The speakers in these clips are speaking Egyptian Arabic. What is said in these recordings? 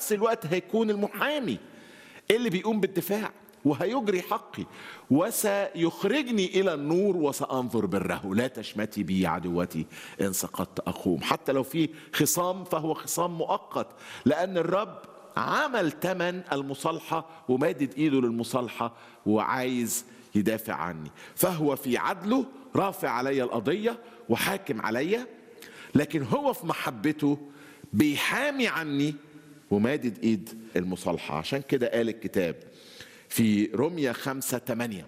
نفس الوقت هيكون المحامي اللي بيقوم بالدفاع وهيجري حقي وسيخرجني الى النور وسانظر بره لا تشمتي بي عدوتي ان سقطت اقوم حتى لو في خصام فهو خصام مؤقت لان الرب عمل ثمن المصالحه ومادد ايده للمصالحه وعايز يدافع عني فهو في عدله رافع علي القضيه وحاكم عليا لكن هو في محبته بيحامي عني ومادد ايد المصالحه عشان كده قال الكتاب في روميا خمسة تمانية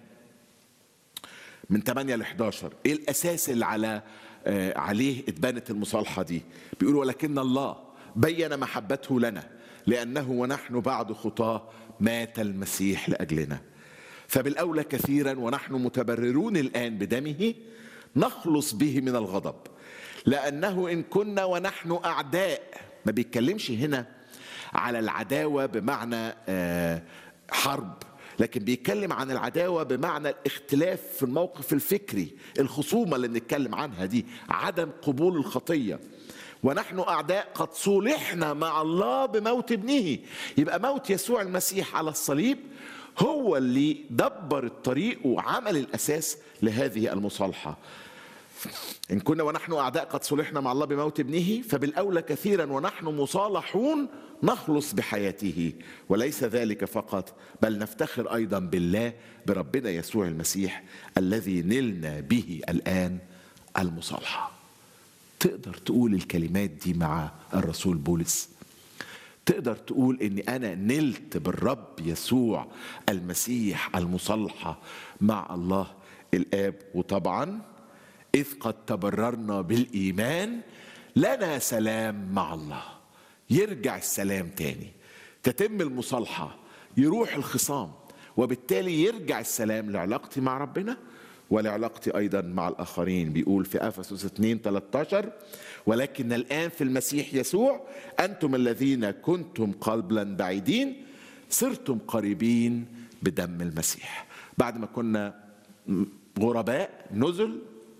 من 8 ل 11 ايه الاساس اللي على آه عليه اتبنت المصالحه دي بيقول ولكن الله بين محبته لنا لانه ونحن بعد خطاه مات المسيح لاجلنا فبالاولى كثيرا ونحن متبررون الان بدمه نخلص به من الغضب لانه ان كنا ونحن اعداء ما بيتكلمش هنا على العداوه بمعنى آه حرب لكن بيتكلم عن العداوه بمعنى الاختلاف في الموقف الفكري الخصومه اللي بنتكلم عنها دي عدم قبول الخطيه ونحن اعداء قد صلحنا مع الله بموت ابنه يبقى موت يسوع المسيح على الصليب هو اللي دبر الطريق وعمل الاساس لهذه المصالحه إن كنا ونحن أعداء قد صلحنا مع الله بموت ابنه فبالأولى كثيرا ونحن مصالحون نخلص بحياته وليس ذلك فقط بل نفتخر أيضا بالله بربنا يسوع المسيح الذي نلنا به الآن المصالحة تقدر تقول الكلمات دي مع الرسول بولس تقدر تقول اني انا نلت بالرب يسوع المسيح المصالحه مع الله الاب وطبعا إذ قد تبررنا بالإيمان لنا سلام مع الله يرجع السلام تاني تتم المصالحة يروح الخصام وبالتالي يرجع السلام لعلاقتي مع ربنا ولعلاقتي أيضا مع الآخرين بيقول في أفسس 2 13 ولكن الآن في المسيح يسوع أنتم الذين كنتم قبلا بعيدين صرتم قريبين بدم المسيح بعد ما كنا غرباء نزل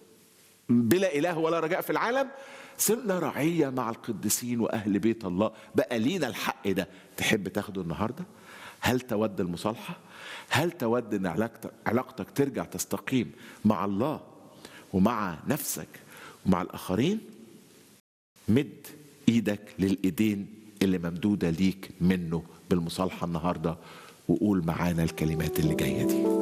بلا اله ولا رجاء في العالم صرنا رعيه مع القديسين واهل بيت الله بقى لينا الحق ده تحب تاخده النهارده هل تود المصالحه هل تود ان علاقتك, علاقتك ترجع تستقيم مع الله ومع نفسك ومع الاخرين مد ايدك للايدين اللي ممدوده ليك منه بالمصالحه النهارده وقول معانا الكلمات اللي جايه دي